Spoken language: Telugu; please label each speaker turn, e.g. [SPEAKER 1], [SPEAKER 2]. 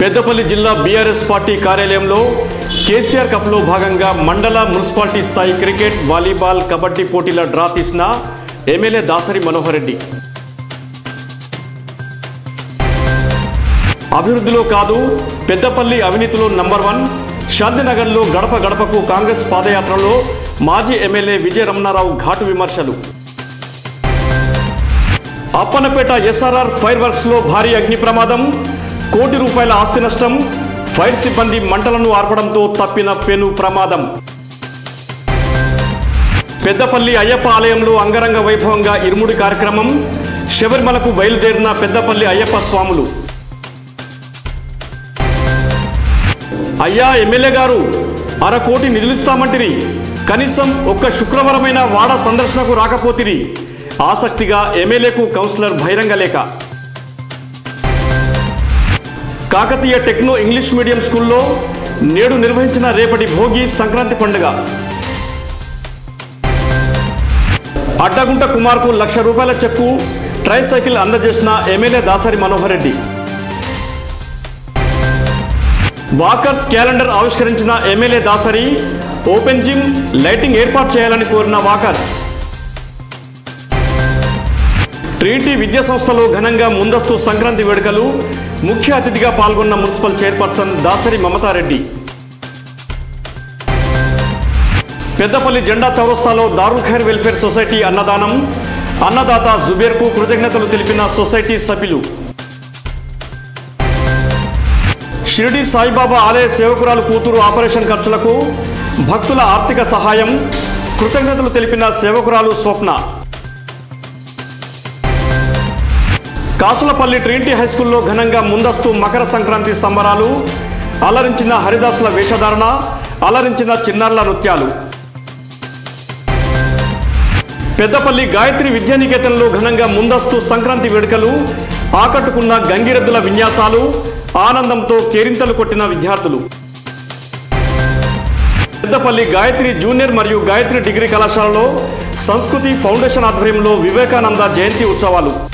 [SPEAKER 1] పెద్దపల్లి జిల్లా బీఆర్ఎస్ పార్టీ కార్యాలయంలో కేసీఆర్ కప్లో భాగంగా మండల మున్సిపాలిటీ స్థాయి క్రికెట్ వాలీబాల్ కబడ్డీ పోటీల డ్రా తీసిన ఎమ్మెల్యే దాసరి మనోహర్ రెడ్డి అభివృద్ధిలో కాదు పెద్దపల్లి అవినీతిలో నంబర్ వన్ శాంతినగర్లో గడప గడపకు కాంగ్రెస్ పాదయాత్రలో మాజీ ఎమ్మెల్యే విజయ రమణారావు ఘాటు విమర్శలు అప్పన్నపేట ఎస్ఆర్ఆర్ ఫైర్ వర్క్స్ లో భారీ అగ్ని ప్రమాదం కోటి రూపాయల ఆస్తి నష్టం ఫైర్ సిబ్బంది మంటలను ఆర్పడంతో తప్పిన పెను ప్రమాదం పెద్దపల్లి అయ్యప్ప ఆలయంలో అంగరంగ వైభవంగా ఇరుముడి కార్యక్రమం శబరిమలకు బయలుదేరిన పెద్దపల్లి అయ్యప్ప స్వాములు అయ్యా ఎమ్మెల్యే గారు అర కోటి నిధులిస్తామంటిరి కనీసం ఒక్క శుక్రవారమైన వాడ సందర్శనకు రాకపోతిరి ఆసక్తిగా ఎమ్మెల్యేకు కౌన్సిలర్ బహిరంగ లేఖ కాకతీయ టెక్నో ఇంగ్లీష్ మీడియం స్కూల్లో నేడు నిర్వహించిన రేపటి భోగి సంక్రాంతి పండుగ అడ్డగుంట కుమార్కు లక్ష రూపాయల చెక్కు ట్రై సైకిల్ అందజేసిన MLA Dasari Manohar Reddy walkers calendar ఆవిష్కరించిన MLA Dasari open gym lighting ఏర్పాటు చేయాలని కోరిన వాకర్స్ ట్రీటీ విద్యా సంస్థలో ఘనంగా ముందస్తు సంక్రాంతి వేడుకలు ముఖ్య అతిథిగా పాల్గొన్న మున్సిపల్ చైర్పర్సన్ దాసరి మమతారెడ్డి పెద్దపల్లి జెండా చౌరస్తాలో దారుల్ ఖైర్ వెల్ఫేర్ సొసైటీ అన్నదానం అన్నదాత జుబేర్కు కృతజ్ఞతలు తెలిపిన సొసైటీ సభ్యులు షిరిడి సాయిబాబా ఆలయ సేవకురాలు కూతురు ఆపరేషన్ ఖర్చులకు భక్తుల ఆర్థిక సహాయం కృతజ్ఞతలు తెలిపిన సేవకురాలు స్వప్న కాసులపల్లి ట్రినిటీ హైస్కూల్లో ఘనంగా ముందస్తు మకర సంక్రాంతి సంబరాలు అలరించిన హరిదాసుల వేషధారణ అలరించిన చిన్నారుల నృత్యాలు పెద్దపల్లి గాయత్రి విద్యానికేతన్లో ఘనంగా ముందస్తు సంక్రాంతి వేడుకలు ఆకట్టుకున్న గంగిరెద్దుల విన్యాసాలు ఆనందంతో కేరింతలు కొట్టిన విద్యార్థులు పెద్దపల్లి గాయత్రి జూనియర్ మరియు గాయత్రి డిగ్రీ కళాశాలలో సంస్కృతి ఫౌండేషన్ ఆధ్వర్యంలో వివేకానంద జయంతి ఉత్సవాలు